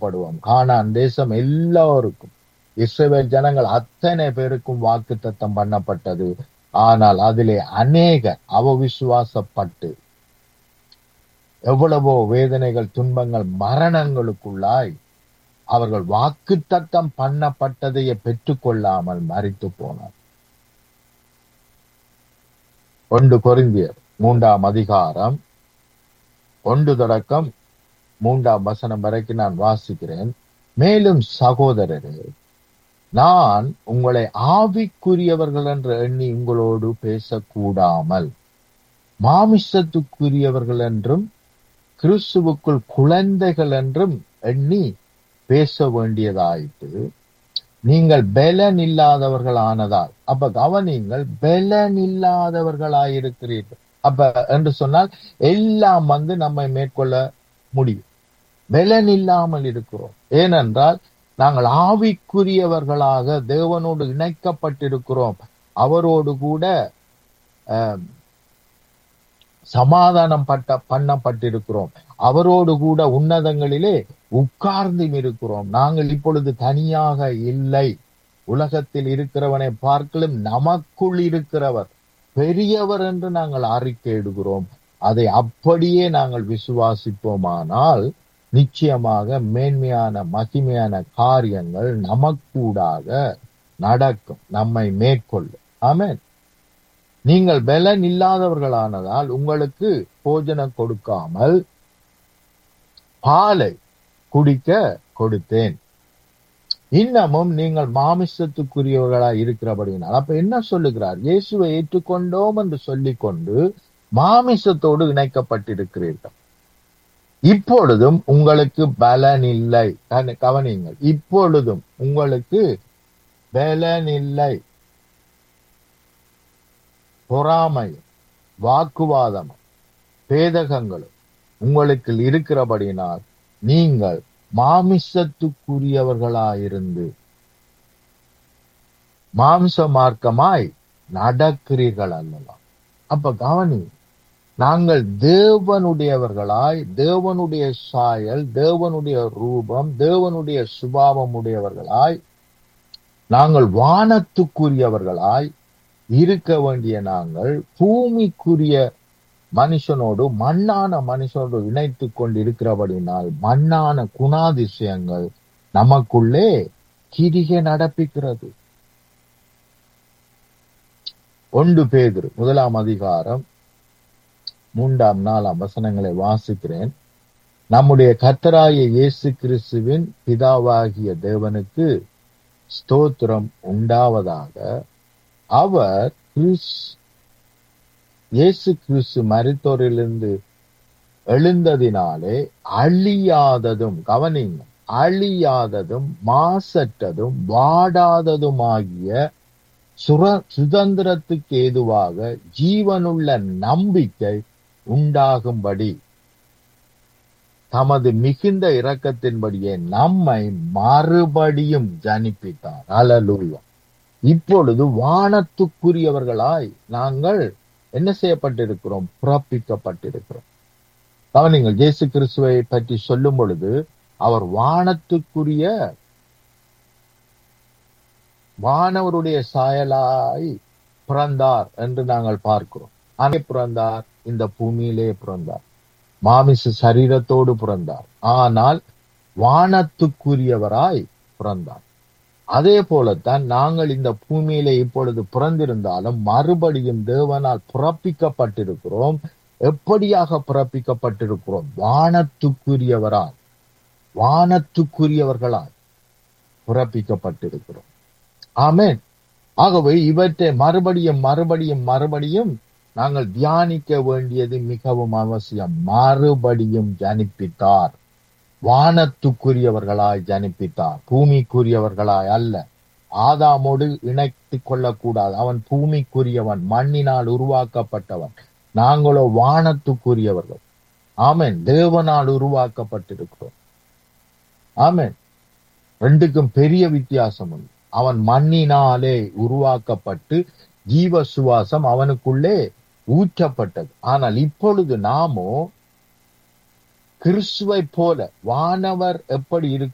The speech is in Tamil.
புறப்படுவோம் கானான் தேசம் எல்லோருக்கும் இஸ்ரவேல் ஜனங்கள் அத்தனை பேருக்கும் வாக்குத்தத்தம் பண்ணப்பட்டது ஆனால் அதிலே அநேகர் அவவிசுவாசப்பட்டு எவ்வளவோ வேதனைகள் துன்பங்கள் மரணங்களுக்குள்ளாய் அவர்கள் வாக்குத்தத்தம் பண்ணப்பட்டதையே பெற்றுக்கொள்ளாமல் மறித்து போனார் ஒன்று கொரிந்தியர் மூன்றாம் அதிகாரம் ஒன்று தொடக்கம் மூன்றாம் வசனம் வரைக்கும் நான் வாசிக்கிறேன் மேலும் சகோதரரே நான் உங்களை ஆவிக்குரியவர்கள் என்று எண்ணி உங்களோடு பேசக்கூடாமல் மாமிசத்துக்குரியவர்கள் என்றும் கிறிஸ்துவுக்குள் குழந்தைகள் என்றும் எண்ணி பேச வேண்டியதாயிற்று நீங்கள் பலன் இல்லாதவர்கள் ஆனதால் அப்ப கவனிங்கள் பலன் இல்லாதவர்களாயிருக்கிறீர்கள் அப்ப என்று சொன்னால் எல்லாம் வந்து நம்மை மேற்கொள்ள முடியும் பலன் இல்லாமல் இருக்கிறோம் ஏனென்றால் நாங்கள் ஆவிக்குரியவர்களாக தேவனோடு இணைக்கப்பட்டிருக்கிறோம் அவரோடு கூட சமாதானம் பட்ட பண்ணப்பட்டிருக்கிறோம் அவரோடு கூட உன்னதங்களிலே உட்கார்ந்தும் இருக்கிறோம் நாங்கள் இப்பொழுது தனியாக இல்லை உலகத்தில் இருக்கிறவனை பார்க்கலும் நமக்குள் இருக்கிறவர் பெரியவர் என்று நாங்கள் அறிக்கையிடுகிறோம் அதை அப்படியே நாங்கள் விசுவாசிப்போமானால் நிச்சயமாக மேன்மையான மகிமையான காரியங்கள் நமக்கூடாக நடக்கும் நம்மை மேற்கொள்ளும் ஆமேன் நீங்கள் பலன் இல்லாதவர்களானதால் உங்களுக்கு போஜனம் கொடுக்காமல் பாலை குடிக்க கொடுத்தேன் இன்னமும் நீங்கள் மாமிசத்துக்குரியவர்களாய் இருக்கிறபடினால் அப்ப என்ன சொல்லுகிறார் இயேசுவை ஏற்றுக்கொண்டோம் என்று சொல்லிக்கொண்டு மாமிசத்தோடு இணைக்கப்பட்டிருக்கிறீர்கள் இப்பொழுதும் உங்களுக்கு பலன் இல்லை கவனிங்கள் இப்பொழுதும் உங்களுக்கு பலன் இல்லை பொறாமையும் வாக்குவாதமும் பேதகங்களும் உங்களுக்கு இருக்கிறபடினால் நீங்கள் மாமிசத்துக்குரியவர்களாயிருந்து மாம்ச மார்க்கமாய் நடக்கிறீர்கள் அல்லவா அப்ப கவனி நாங்கள் தேவனுடையவர்களாய் தேவனுடைய சாயல் தேவனுடைய ரூபம் தேவனுடைய சுபாவம் உடையவர்களாய் நாங்கள் வானத்துக்குரியவர்களாய் இருக்க வேண்டிய நாங்கள் பூமிக்குரிய மனுஷனோடு மண்ணான மனுஷனோடு இணைத்து கொண்டு இருக்கிறபடினால் மண்ணான குணாதிசயங்கள் நமக்குள்ளே கிரிகை நடப்பிக்கிறது ஒன்று பேதுரு முதலாம் அதிகாரம் மூன்றாம் நாலாம் வசனங்களை வாசிக்கிறேன் நம்முடைய கத்தராய இயேசு கிறிஸ்துவின் பிதாவாகிய தேவனுக்கு ஸ்தோத்திரம் உண்டாவதாக அவர் கிறிஸ் இயேசு கிறிஸ்து மருத்துவரிலிருந்து எழுந்ததினாலே அழியாததும் கவனிங்க அழியாததும் மாசற்றதும் வாடாததுமாகிய சுர சுதந்திரத்துக்கு ஏதுவாக ஜீவனுள்ள நம்பிக்கை உண்டாகும்படி தமது மிகுந்த இரக்கத்தின்படியே நம்மை மறுபடியும் ஜனிப்பித்தார் அலலூயா இப்பொழுது வானத்துக்குரியவர்களாய் நாங்கள் என்ன செய்யப்பட்டிருக்கிறோம் பிறப்பிக்கப்பட்டிருக்கிறோம் கவனிங்கள் ஜேசு கிறிஸ்துவை பற்றி சொல்லும் பொழுது அவர் வானத்துக்குரிய வானவருடைய சாயலாய் பிறந்தார் என்று நாங்கள் பார்க்கிறோம் அங்கே பிறந்தார் இந்த பூமியிலே பிறந்தார் மாமிச சரீரத்தோடு பிறந்தார் ஆனால் வானத்துக்குரியவராய் பிறந்தார் அதே போலத்தான் நாங்கள் இந்த பூமியிலே இப்பொழுது பிறந்திருந்தாலும் மறுபடியும் தேவனால் பிறப்பிக்கப்பட்டிருக்கிறோம் எப்படியாக பிறப்பிக்கப்பட்டிருக்கிறோம் வானத்துக்குரியவரால் வானத்துக்குரியவர்களால் பிறப்பிக்கப்பட்டிருக்கிறோம் ஆமேன் ஆகவே இவற்றை மறுபடியும் மறுபடியும் மறுபடியும் நாங்கள் தியானிக்க வேண்டியது மிகவும் அவசியம் மறுபடியும் ஜனிப்பித்தார் வானத்துக்குரியவர்களாய் ஜனிப்பித்தார் பூமிக்குரியவர்களாய் அல்ல ஆதாமோடு இணைத்துக் கொள்ளக்கூடாது அவன் பூமிக்குரியவன் மண்ணினால் உருவாக்கப்பட்டவன் நாங்களோ வானத்துக்குரியவர்கள் ஆமேன் தேவனால் உருவாக்கப்பட்டிருக்கிறோம் ஆமேன் ரெண்டுக்கும் பெரிய வித்தியாசம் உண்டு அவன் மண்ணினாலே உருவாக்கப்பட்டு ஜீவ சுவாசம் அவனுக்குள்ளே ஊற்றப்பட்டது ஆனால் இப்பொழுது நாமோ கிறிஸ்துவை போல வானவர் எப்படி